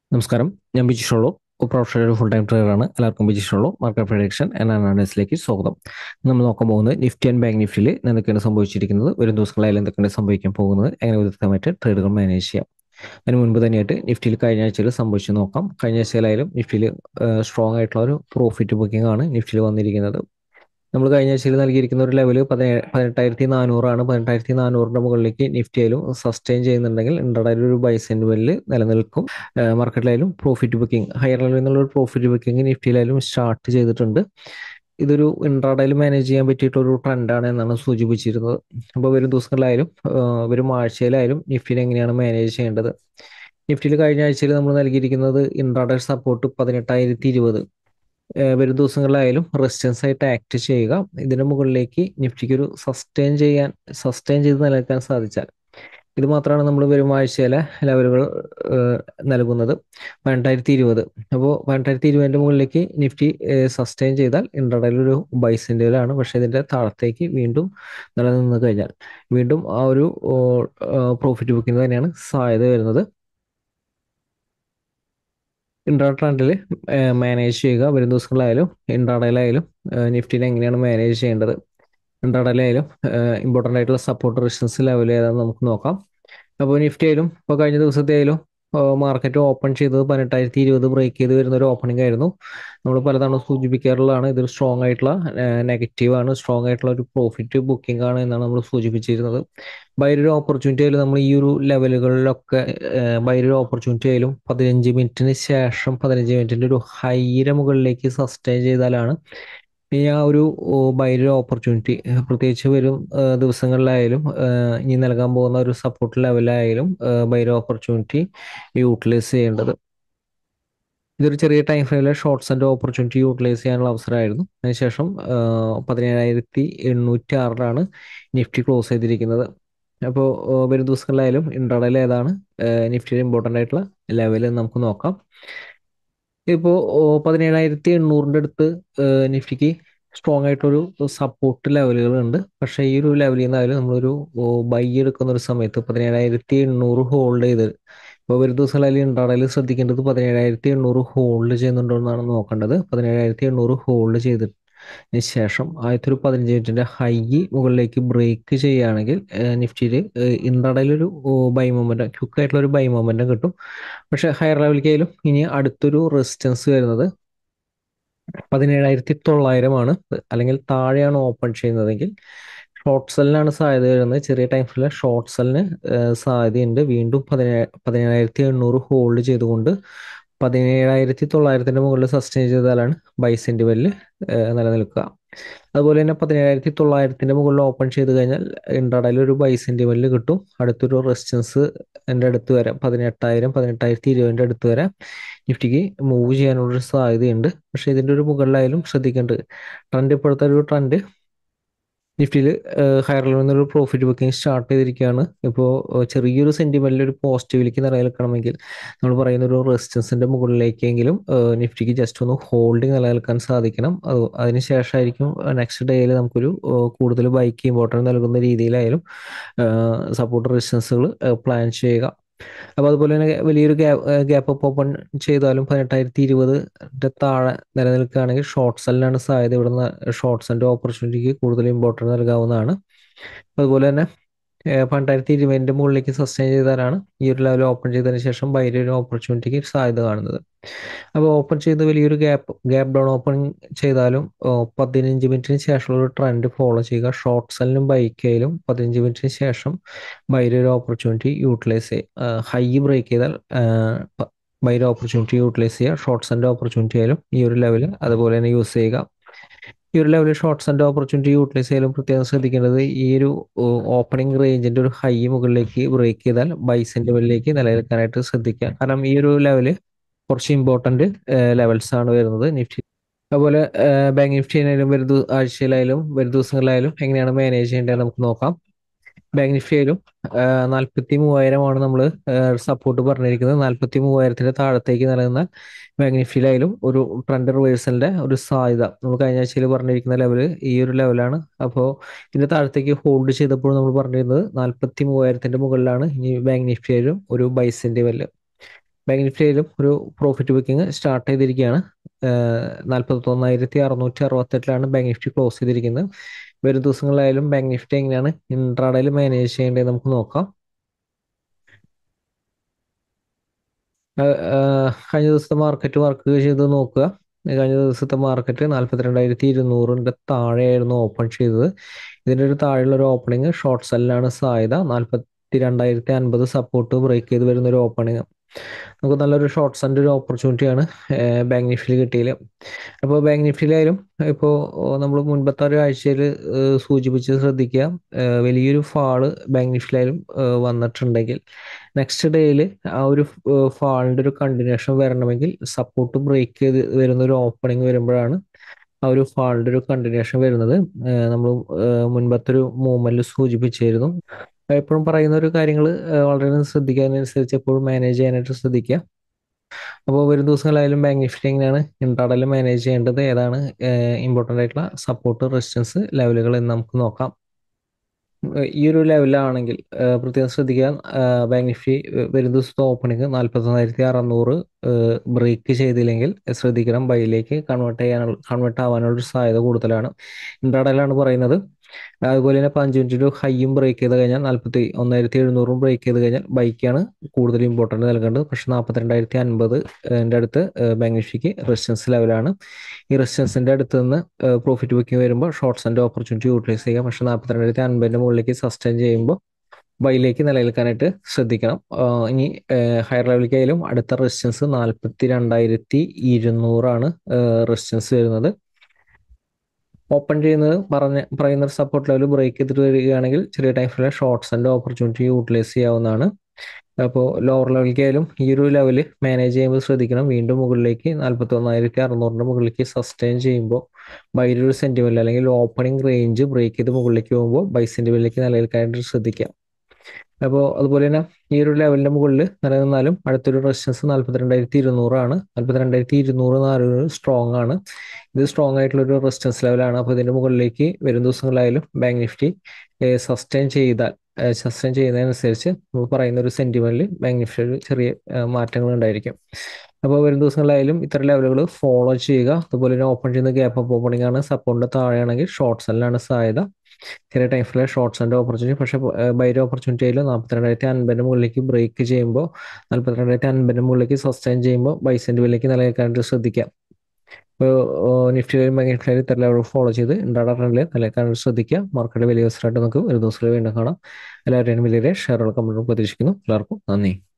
നമസ്കാരം ഞാൻ Biji Sholo professional full time ട്രേഡറാണ് എല്ലാവർക്കും ബിജി ഷോളോ മാർക്കറ്റ് പ്രൊഡക്ഷൻ എന്ന അനാലിസിലേക്ക് സ്വാഗതം നമ്മൾ നോക്കാൻ പോകുന്നത് നിഫ്റ്റി ആൻഡ് ബാങ്ക് നിഫ്റ്റിയിൽ എന്തൊക്കെയാണ് സംഭവിച്ചിരിക്കുന്നത് വരും ദിവസങ്ങളായാലും എന്തൊക്കെയാണ് സംഭവിക്കാൻ പോകുന്നത് എങ്ങനെ വിദഗ്ധമായിട്ട് ട്രേഡുകൾ മാനേജ് ചെയ്യാം അതിന് മുൻപ് തന്നെയായിട്ട് നിഫ്റ്റിയിൽ കഴിഞ്ഞ ആഴ്ചയിൽ സംഭവിച്ചു നോക്കാം കഴിഞ്ഞ ആഴ്ചയിലായാലും നിഫ്റ്റിയിൽ സ്ട്രോങ് ആയിട്ടുള്ള ഒരു പ്രോഫിറ്റ് ബുക്കിംഗ് ആണ് നിഫ്റ്റിയിൽ വന്നിരിക്കുന്നത് നമ്മൾ കഴിഞ്ഞ ആഴ്ചയിൽ നൽകിയിരിക്കുന്ന ഒരു ലെവൽ പതിനേഴ് പതിനെട്ടായിരത്തി നാനൂറാണ് പതിനെട്ടായിരത്തി നാനൂറിന്റെ മുകളിലേക്ക് നിഫ്റ്റിയിലും സസ്റ്റെയിൻ ചെയ്യുന്നുണ്ടെങ്കിൽ ഇൻട്രഡയിൽ ഒരു ബൈസെന്റ് വെല്ല് നിലനിൽക്കും മാർക്കറ്റിലായാലും പ്രോഫിറ്റ് ബുക്കിംഗ് ഹയർ ലെവലിൽ നിന്നുള്ള ഒരു പ്രോഫിറ്റ് ബുക്കിംഗ് നിഫ്റ്റിയിലായാലും സ്റ്റാർട്ട് ചെയ്തിട്ടുണ്ട് ഇതൊരു ഇൻട്രാഡയിൽ മാനേജ് ചെയ്യാൻ പറ്റിയിട്ടൊരു ട്രെൻഡാണ് എന്നാണ് സൂചിപ്പിച്ചിരുന്നത് അപ്പോൾ വരും ദിവസങ്ങളിലായാലും വരും ആഴ്ചയിലായാലും നിഫ്റ്റിനെ എങ്ങനെയാണ് മാനേജ് ചെയ്യേണ്ടത് നിഫ്റ്റിയിൽ കഴിഞ്ഞ ആഴ്ചയിൽ നമ്മൾ നൽകിയിരിക്കുന്നത് ഇൻട്രാഡേ സപ്പോർട്ട് പതിനെട്ടായിരത്തി ഇരുപത് വരും ദിവസങ്ങളിലായാലും റെസിസ്റ്റൻസ് ആയിട്ട് ആക്ട് ചെയ്യുക ഇതിന് മുകളിലേക്ക് നിഫ്റ്റിക്ക് ഒരു സസ്റ്റെയിൻ ചെയ്യാൻ സസ്റ്റെയിൻ ചെയ്ത് നിലനിൽക്കാൻ സാധിച്ചാൽ ഇത് മാത്രമാണ് നമ്മൾ വരും ആഴ്ചയിലെ ലെവലുകൾ നൽകുന്നത് പതിനെട്ടായിരത്തി ഇരുപത് അപ്പോൾ പതിനെട്ടായിരത്തി ഇരുപതിൻ്റെ മുകളിലേക്ക് നിഫ്റ്റി സസ്റ്റെയിൻ ചെയ്താൽ ഇൻട്രഡയിൽ ഒരു ബൈസിൻ്റെയിലാണ് പക്ഷേ ഇതിൻ്റെ താഴത്തേക്ക് വീണ്ടും നിലനിന്ന് കഴിഞ്ഞാൽ വീണ്ടും ആ ഒരു പ്രോഫിറ്റ് ബുക്കിംഗ് തന്നെയാണ് സാധ്യത വരുന്നത് ഇൻട്രാ ട്രെൻഡിൽ മാനേജ് ചെയ്യുക വരും ദിവസങ്ങളായാലും ഇൻട്രാഡയിലായാലും നിഫ്റ്റിനെ എങ്ങനെയാണ് മാനേജ് ചെയ്യേണ്ടത് ഇൻട്രാഡയിലായാലും ഇമ്പോർട്ടൻ്റ് ആയിട്ടുള്ള സപ്പോർട്ട് റെസിസ്റ്റൻസ് ലെവൽ ഏതാണെന്ന് നമുക്ക് നോക്കാം അപ്പോൾ നിഫ്റ്റി ആയാലും ഇപ്പോൾ കഴിഞ്ഞ ദിവസത്തെ ആയാലും മാർക്കറ്റ് ഓപ്പൺ ചെയ്തത് പതിനെട്ടായിരത്തി ഇരുപത് ബ്രേക്ക് ചെയ്ത് വരുന്ന ഒരു ഓപ്പണിംഗ് ആയിരുന്നു നമ്മൾ പലതവണ സൂചിപ്പിക്കാറുള്ളതാണ് ഇതൊരു സ്ട്രോങ് ആയിട്ടുള്ള നെഗറ്റീവ് ആണ് സ്ട്രോങ് ആയിട്ടുള്ള ഒരു പ്രോഫിറ്റ് ബുക്കിംഗ് ആണ് എന്നാണ് നമ്മൾ സൂചിപ്പിച്ചിരുന്നത് ബൈരൊരു ഓപ്പർച്യൂണിറ്റി ആയാലും നമ്മൾ ഈ ഒരു ലെവലുകളിലൊക്കെ ബൈരൊരു ഓപ്പർച്യൂണിറ്റി ആയാലും പതിനഞ്ച് മിനിറ്റിന് ശേഷം പതിനഞ്ച് മിനിറ്റിൻ്റെ ഒരു ഹൈര മുകളിലേക്ക് സസ്റ്റെയിൻ ചെയ്താലാണ് ഇനി ആ ഒരു ബൈരൊരു ഓപ്പർച്യൂണിറ്റി പ്രത്യേകിച്ച് വരും ദിവസങ്ങളിലായാലും ഇനി നൽകാൻ പോകുന്ന ഒരു സപ്പോർട്ട് ലെവലായാലും ബൈരോ ഓപ്പർച്യൂണിറ്റി യൂട്ടിലൈസ് ചെയ്യേണ്ടത് ഇതൊരു ചെറിയ ടൈം ഫ്രെയിമിലെ ഷോർട്ട്സ് ആൻഡ് ഓപ്പർച്യൂണിറ്റി യൂട്ടിലൈസ് ചെയ്യാനുള്ള അവസരമായിരുന്നു അതിനുശേഷം പതിനേഴായിരത്തി എണ്ണൂറ്റി ആറിലാണ് നിഫ്റ്റി ക്ലോസ് ചെയ്തിരിക്കുന്നത് അപ്പോൾ വരും ദിവസങ്ങളിലായാലും ഇൻട്രാഡയിൽ ഏതാണ് നിഫ്റ്റിയുടെ ഇമ്പോർട്ടൻ്റ് ആയിട്ടുള്ള ലെവൽ നമുക്ക് നോക്കാം ഇപ്പോൾ പതിനേഴായിരത്തി എണ്ണൂറിൻ്റെ അടുത്ത് നിഫ്റ്റിക്ക് സ്ട്രോങ് ആയിട്ടൊരു സപ്പോർട്ട് ലെവലുകളുണ്ട് പക്ഷേ ഈ ഒരു ലെവലിൽ നിന്നായാലും നമ്മളൊരു ബൈ എടുക്കുന്ന ഒരു സമയത്ത് പതിനേഴായിരത്തി എണ്ണൂറ് ഹോൾഡ് ചെയ്ത് ഇപ്പോൾ ഒരു ദിവസങ്ങളിൽ ഇൻട്രാഡയിൽ ശ്രദ്ധിക്കേണ്ടത് പതിനേഴായിരത്തി എണ്ണൂറ് ഹോൾഡ് ചെയ്യുന്നുണ്ടോ എന്നാണ് നോക്കേണ്ടത് പതിനേഴായിരത്തി എണ്ണൂറ് ഹോൾഡ് ചെയ്തിട്ട് ശേഷം ആദ്യത്തെ ഒരു പതിനഞ്ച് മിനിറ്റിന്റെ ഹൈ മുകളിലേക്ക് ബ്രേക്ക് ചെയ്യുകയാണെങ്കിൽ നിഫ്റ്റിയിൽ ഇൻട്രാഡയിൽ ഒരു ബൈ മൊമെന്റ് ക്വിക്ക് ആയിട്ടുള്ള ഒരു ബൈ മൊമെന്റം കിട്ടും പക്ഷെ ഹയർ ലെവലിലേക്കായാലും ഇനി അടുത്തൊരു റെസിസ്റ്റൻസ് വരുന്നത് പതിനേഴായിരത്തി തൊള്ളായിരമാണ് അല്ലെങ്കിൽ താഴെയാണ് ഓപ്പൺ ചെയ്യുന്നതെങ്കിൽ ഷോർട്ട് സെല്ലിനാണ് സാധ്യത വരുന്നത് ചെറിയ ടൈം ഫ്രെയിമിൽ ഷോർട്ട് സെല്ലിന് സാധ്യതയുണ്ട് വീണ്ടും പതിനേഴ് പതിനേഴായിരത്തി എണ്ണൂറ് ഹോൾഡ് ചെയ്തുകൊണ്ട് പതിനേഴായിരത്തി തൊള്ളായിരത്തിൻ്റെ മുകളിൽ സസ്റ്റെയിൻ ചെയ്താലാണ് ബൈസിൻ്റെ വെല്ല് നിലനിൽക്കുക അതുപോലെ തന്നെ പതിനേഴായിരത്തി തൊള്ളായിരത്തിൻ്റെ മുകളിൽ ഓപ്പൺ ചെയ്ത് കഴിഞ്ഞാൽ ഇൻട്രാഡയിൽ ഒരു ബൈസിൻ്റെ വെല്ല് കിട്ടും അടുത്തൊരു റെസിസ്റ്റൻസ് എൻ്റെ അടുത്ത് വരാം പതിനെട്ടായിരം പതിനെട്ടായിരത്തി ഇരുപതിൻ്റെ അടുത്ത് വരെ നിഫ്റ്റിക്ക് മൂവ് ചെയ്യാനുള്ളൊരു സാധ്യതയുണ്ട് പക്ഷേ ഇതിൻ്റെ ഒരു മുകളിലായാലും ശ്രദ്ധിക്കേണ്ടത് ട്രെൻഡ് ഇപ്പോഴത്തെ ഒരു ട്രെൻഡ് നിഫ്റ്റിയിൽ ഹയർ ലെവലിൽ നിന്നൊരു പ്രോഫിറ്റ് ബുക്കിംഗ് സ്റ്റാർട്ട് ചെയ്തിരിക്കുകയാണ് ഇപ്പോൾ ചെറിയൊരു സെൻറ്റിമെൻറ്റിൽ ഒരു പോസിറ്റീവിലേക്ക് നിലനിൽക്കണമെങ്കിൽ നമ്മൾ പറയുന്ന ഒരു റെസിസ്റ്റൻസിൻ്റെ മുകളിലേക്കെങ്കിലും നിഫ്റ്റിക്ക് ജസ്റ്റ് ഒന്ന് ഹോൾഡിംഗ് നിലനിൽക്കാൻ സാധിക്കണം അത് അതിനുശേഷമായിരിക്കും നെക്സ്റ്റ് ഡേയിൽ നമുക്കൊരു കൂടുതൽ ബൈക്ക് ഇമ്പോർട്ടൻറ്റ് നൽകുന്ന രീതിയിലായാലും സപ്പോർട്ട് റെസിസ്റ്റൻസുകൾ പ്ലാൻ ചെയ്യുക അപ്പോൾ അതുപോലെ തന്നെ വലിയൊരു ഗ്യാപ്പ് അപ്പ് ഓപ്പൺ ചെയ്താലും പതിനെട്ടായിരത്തി ഇരുപതിൻ്റെ താഴെ നിലനിൽക്കുകയാണെങ്കിൽ ഷോർട്ട് സെല്ലിനാണ് സാധ്യത ഇവിടുന്ന് ഷോർട്ട് സെല്ലിൻ്റെ ഓപ്പർച്യൂണിറ്റിക്ക് കൂടുതൽ ഇമ്പോർട്ടൻറ്റ് നൽകാവുന്നതാണ് അതുപോലെ തന്നെ പതിനെട്ടായിരത്തി ഇരുപതിൻ്റെ മുകളിലേക്ക് സസ്റ്റെയിൻ ചെയ്താലാണ് ഈ ഒരു ലെവൽ ഓപ്പൺ ചെയ്തതിന് ശേഷം ബൈര ഒരു ഓപ്പർച്യൂണിറ്റിക്ക് സാധ്യത കാണുന്നത് അപ്പോൾ ഓപ്പൺ ചെയ്ത് വലിയൊരു ഗ്യാപ്പ് ഗ്യാപ്പ് ഡൗൺ ഓപ്പൺ ചെയ്താലും പതിനഞ്ച് മിനിറ്റിന് ശേഷമുള്ള ഒരു ട്രെൻഡ് ഫോളോ ചെയ്യുക ഷോർട്ട് സെല്ലിനും ബൈക്കയിലും പതിനഞ്ച് മിനിറ്റിന് ശേഷം ബൈര ഒരു ഓപ്പർച്യൂണിറ്റി യൂട്ടിലൈസ് ചെയ്യുക ഹൈ ബ്രേക്ക് ചെയ്താൽ ബൈര ഓപ്പർച്യൂണിറ്റി യൂട്ടിലൈസ് ചെയ്യുക ഷോർട്ട് സെല്ലിൻ്റെ ഓപ്പർച്യൂണിറ്റി ആയാലും ഈ ഒരു ലെവൽ അതുപോലെ തന്നെ യൂസ് ചെയ്യുക ഈ ഒരു ലെവലിൽ ഷോർട്ട് സെൻ്റ് ഓപ്പർച്യൂണിറ്റി യൂട്ടിലൈസ് ചെയ്യാനും പ്രത്യേകം ശ്രദ്ധിക്കേണ്ടത് ഈ ഒരു ഓപ്പണിംഗ് റേഞ്ചിന്റെ ഒരു ഹൈ മുകളിലേക്ക് ബ്രേക്ക് ചെയ്താൽ ബൈസിന്റെ മുകളിലേക്ക് നിലനിൽക്കാനായിട്ട് ശ്രദ്ധിക്കുക കാരണം ഈ ഒരു ലെവല് കുറച്ച് ഇമ്പോർട്ടന്റ് ലെവൽസ് ആണ് വരുന്നത് നിഫ്റ്റി അതുപോലെ ബാങ്ക് നിഫ്റ്റിയിലായാലും വരും ആഴ്ചയിലായാലും വരും ദിവസങ്ങളിലായാലും എങ്ങനെയാണ് മാനേജ് ചെയ്യേണ്ടത് നമുക്ക് നോക്കാം ബാങ്ക് നിഫ്റ്റിയിലും നാൽപ്പത്തി മൂവായിരമാണ് നമ്മൾ സപ്പോർട്ട് പറഞ്ഞിരിക്കുന്നത് നാൽപ്പത്തി മൂവായിരത്തിന്റെ താഴത്തേക്ക് നിലനിന്നാൽ ബാങ്ക് നിഫ്റ്റിയിലായാലും ഒരു ട്രെൻഡ് റിവേഴ്സലിന്റെ ഒരു സാധ്യത നമ്മൾ കഴിഞ്ഞ ആഴ്ചയിൽ പറഞ്ഞിരിക്കുന്ന ലെവൽ ഈ ഒരു ലെവലാണ് അപ്പോൾ ഇതിന്റെ താഴത്തേക്ക് ഹോൾഡ് ചെയ്തപ്പോൾ നമ്മൾ പറഞ്ഞിരുന്നത് നാൽപ്പത്തി മൂവായിരത്തിന്റെ മുകളിലാണ് ഇനി ബാങ്ക് നിഫ്റ്റിയിലും ഒരു ബൈസിന്റെ ലെവല് ബാങ്ക് നിഫ്റ്റിയിലും ഒരു പ്രോഫിറ്റ് ബുക്കിംഗ് സ്റ്റാർട്ട് ചെയ്തിരിക്കുകയാണ് നാൽപ്പത്തൊന്നായിരത്തി അറുന്നൂറ്റി അറുപത്തെട്ടിലാണ് ബാങ്ക് നിഫ്റ്റി ക്ലോസ് ചെയ്തിരിക്കുന്നത് വരും ദിവസങ്ങളിലായാലും ബാങ്ക് നിഫ്റ്റി എങ്ങനെയാണ് ഇൻട്രാഡേയിൽ മാനേജ് ചെയ്യേണ്ടത് നമുക്ക് നോക്കാം കഴിഞ്ഞ ദിവസത്തെ മാർക്കറ്റ് വർക്ക് ചെയ്ത് നോക്കുക കഴിഞ്ഞ ദിവസത്തെ മാർക്കറ്റ് നാൽപ്പത്തിരണ്ടായിരത്തി ഇരുന്നൂറിൻ്റെ താഴെയായിരുന്നു ഓപ്പൺ ചെയ്തത് ഇതിൻ്റെ ഒരു താഴെയുള്ള ഒരു ഓപ്പണിംഗ് ഷോർട്ട് സെല്ലിനാണ് സാധ്യത നാൽപ്പത്തി രണ്ടായിരത്തി അൻപത് സപ്പോർട്ട് ബ്രേക്ക് ചെയ്ത് വരുന്ന ഒരു ഓപ്പണിംഗ് നമുക്ക് നല്ലൊരു ഷോർട്ട് സെൻ്റെ ഒരു ഓപ്പർച്യൂണിറ്റിയാണ് ബാങ്ക് നിഫ്റ്റിയിൽ കിട്ടിയത് അപ്പോൾ ബാങ്ക് നിഫ്റ്റിയിലായാലും ഇപ്പോൾ നമ്മൾ മുൻപത്തെ ഒരു ആഴ്ചയിൽ സൂചിപ്പിച്ച് ശ്രദ്ധിക്കുക വലിയൊരു ഫാള് ബാങ്ക് നിഫ്റ്റിയിലായാലും വന്നിട്ടുണ്ടെങ്കിൽ നെക്സ്റ്റ് ഡേയിൽ ആ ഒരു ഫാളിൻ്റെ ഒരു കണ്ടിന്യൂഷൻ വരണമെങ്കിൽ സപ്പോർട്ട് ബ്രേക്ക് ചെയ്ത് വരുന്ന ഒരു ഓപ്പണിംഗ് വരുമ്പോഴാണ് ആ ഒരു ഫാളിൻ്റെ ഒരു കണ്ടിന്യൂഷൻ വരുന്നത് നമ്മൾ മുൻപത്തെ ഒരു മൂവ്മെൻറ്റിൽ സൂചിപ്പിച്ചിരുന്നു എപ്പോഴും പറയുന്ന ഒരു കാര്യങ്ങൾ വളരെ ശ്രദ്ധിക്കാനനുസരിച്ച് എപ്പോഴും മാനേജ് ചെയ്യാനായിട്ട് ശ്രദ്ധിക്കുക അപ്പോൾ വരും ദിവസങ്ങളായാലും ബാങ്ക് നിഫ്റ്റി എങ്ങനെയാണ് ഇൻട്രാഡയിൽ മാനേജ് ചെയ്യേണ്ടത് ഏതാണ് ഇമ്പോർട്ടൻ്റ് ആയിട്ടുള്ള സപ്പോർട്ട് റെസിസ്റ്റൻസ് ലെവലുകൾ എന്ന് നമുക്ക് നോക്കാം ഈ ഒരു ലെവലാണെങ്കിൽ പ്രത്യേകം ശ്രദ്ധിക്കുക ബാങ്ക് നിഫ്റ്റി വരും ദിവസത്തെ ഓപ്പണിംഗ് നാൽപ്പത്തൊന്നായിരത്തി അറുന്നൂറ് ബ്രേക്ക് ചെയ്തില്ലെങ്കിൽ ശ്രദ്ധിക്കണം ബൈയിലേക്ക് കൺവേർട്ട് ചെയ്യാനുള്ള കൺവേർട്ട് ആവാനുള്ള സാധ്യത കൂടുതലാണ് ഇൻട്രാഡയിലാണ് പറയുന്നത് അതുപോലെ തന്നെ പഞ്ച് മിനിറ്റ് ഹൈയും ബ്രേക്ക് ചെയ്ത് കഴിഞ്ഞാൽ നാൽപ്പത്തി ഒന്നായിരത്തി എഴുന്നൂറും ബ്രേക്ക് ചെയ്ത് കഴിഞ്ഞാൽ ബൈക്കാണ് കൂടുതൽ ഇമ്പോർട്ടൻ്റ് നൽകേണ്ടത് പക്ഷേ നാൽപ്പത്തിരണ്ടായിരത്തി അൻപത് എൻ്റെ അടുത്ത് ബാങ്ക് നിഫ്റ്റിക്ക് റെസിസ്റ്റൻസ് ലെവലാണ് ഈ റെസിസ്റ്റൻസിൻ്റെ അടുത്ത് നിന്ന് പ്രോഫിറ്റ് ബുക്കിംഗ് വരുമ്പോൾ ഷോർട്ട്സിൻ്റെ ഓപ്പർച്യൂണിറ്റി യൂട്ടിലൈസ് ചെയ്യുക പക്ഷേ നാൽപ്പത്തിരണ്ടായിരത്തി അൻപതിൻ്റെ മുകളിലേക്ക് സസ്റ്റൈൻ ചെയ്യുമ്പോൾ ബൈയിലേക്ക് നിലനിൽക്കാനായിട്ട് ശ്രദ്ധിക്കണം ഇനി ഹയർ ലെവലിലേക്കായാലും അടുത്ത റെസിസ്റ്റൻസ് നാൽപ്പത്തി രണ്ടായിരത്തി ഇരുന്നൂറാണ് റെസിസ്റ്റൻസ് വരുന്നത് ഓപ്പൺ ചെയ്യുന്നത് പറഞ്ഞ പറയുന്ന സപ്പോർട്ട് ലെവൽ ബ്രേക്ക് ചെയ്തിട്ട് വരികയാണെങ്കിൽ ചെറിയ ടൈമിലെ ഷോർട്ട്സ് ആൻഡ് ഓപ്പർച്യൂണിറ്റി യൂട്ടിലൈസ് ചെയ്യാവുന്നതാണ് അപ്പോൾ ലോവർ ലെവലിലേക്കായാലും ഈ ഒരു ലെവൽ മാനേജ് ചെയ്യുമ്പോൾ ശ്രദ്ധിക്കണം വീണ്ടും മുകളിലേക്ക് നാൽപ്പത്തി ഒന്നായിരത്തി അറുന്നൂറിൻ്റെ മുകളിലേക്ക് സസ്റ്റെയിൻ ചെയ്യുമ്പോൾ ബൈയുടെ ഒരു സെൻറ്റിമെൻ്റ് അല്ലെങ്കിൽ ഓപ്പണിംഗ് റേഞ്ച് ബ്രേക്ക് ചെയ്ത് മുകളിലേക്ക് പോകുമ്പോൾ ബൈ സെൻറ്റിമെൻറ്റിലേക്ക് നിലനിൽക്കാനായിട്ട് ശ്രദ്ധിക്കാം അപ്പോൾ അതുപോലെ തന്നെ ഈ ഒരു ലെവലിൻ്റെ മുകളിൽ നിലനിന്നാലും അടുത്തൊരു റെസിസ്റ്റൻസ് നാൽപ്പത്തിരണ്ടായിരത്തി ഇരുന്നൂറാണ് നാൽപ്പത്തിരണ്ടായിരത്തി ഇരുന്നൂറ് നാലൊരു സ്ട്രോങ് ആണ് ഇത് സ്ട്രോങ് ആയിട്ടുള്ള ഒരു റെസിസ്റ്റൻസ് ലെവലാണ് അപ്പോൾ ഇതിൻ്റെ മുകളിലേക്ക് വരും ദിവസങ്ങളായാലും ബാങ്ക് നിഫ്റ്റി സസ്റ്റെയിൻ ചെയ്താൽ സസ്റ്റെയിൻ ചെയ്യുന്നതിനനുസരിച്ച് നമ്മൾ പറയുന്ന ഒരു സെൻറ്റിമെൻറ്റിൽ ബാങ്ക് നിഫ്റ്റിയിൽ ചെറിയ മാറ്റങ്ങൾ ഉണ്ടായിരിക്കും അപ്പോൾ വരും ദിവസങ്ങളിലായാലും ഇത്തരം ലെവലുകൾ ഫോളോ ചെയ്യുക അതുപോലെ തന്നെ ഓപ്പൺ ചെയ്യുന്ന ഗ്യാപ്പ് അപ്പ് ഓപ്പണിംഗ് ആണ് സപ്പോർട്ടിൻ്റെ താഴെയാണെങ്കിൽ ഷോർട്ട് സെല്ലിനാണ് സാധ്യത ചെറിയ ടൈമിലെ ഷോർട്ട്സ് ആൻഡ് ഓപ്പർച്യൂണിറ്റി പക്ഷേ ബൈര ഓപ്പർച്യൂണിറ്റി ആയാലും നാൽപ്പത്തിരണ്ടായിരത്തി അൻപതിൻ്റെ മുകളിലേക്ക് ബ്രേക്ക് ചെയ്യുമ്പോൾ നാൽപ്പത്തിരണ്ടായിരത്തി അൻപതിൻ്റെ മുകളിലേക്ക് സസ്റ്റൈൻ ചെയ്യുമ്പോൾ ബൈസെൻറ്റുവിലേക്ക് നിലനിൽക്കാനായിട്ട് ശ്രദ്ധിക്കാം ഇപ്പോൾ നിഫ്റ്റിയിലും ബാങ്ക് നിഫ്റ്റിയിലും ഇത്തരം ലെവൽ ഫോളോ ചെയ്ത് ഇൻട്രാഡ ട്രെൻഡിൽ നിലനിൽക്കാനായിട്ട് ശ്രദ്ധിക്കുക മാർക്കറ്റ് വലിയ ദിവസമായിട്ട് നമുക്ക് ഒരു ദിവസത്തിൽ വീണ്ടും കാണാം എല്ലാവരുടെയും വലിയ ഷെയറുകൾ കമ്പനികളും പ്രതീക്ഷിക്കുന്നു എല്ലാവർക്കും നന്ദി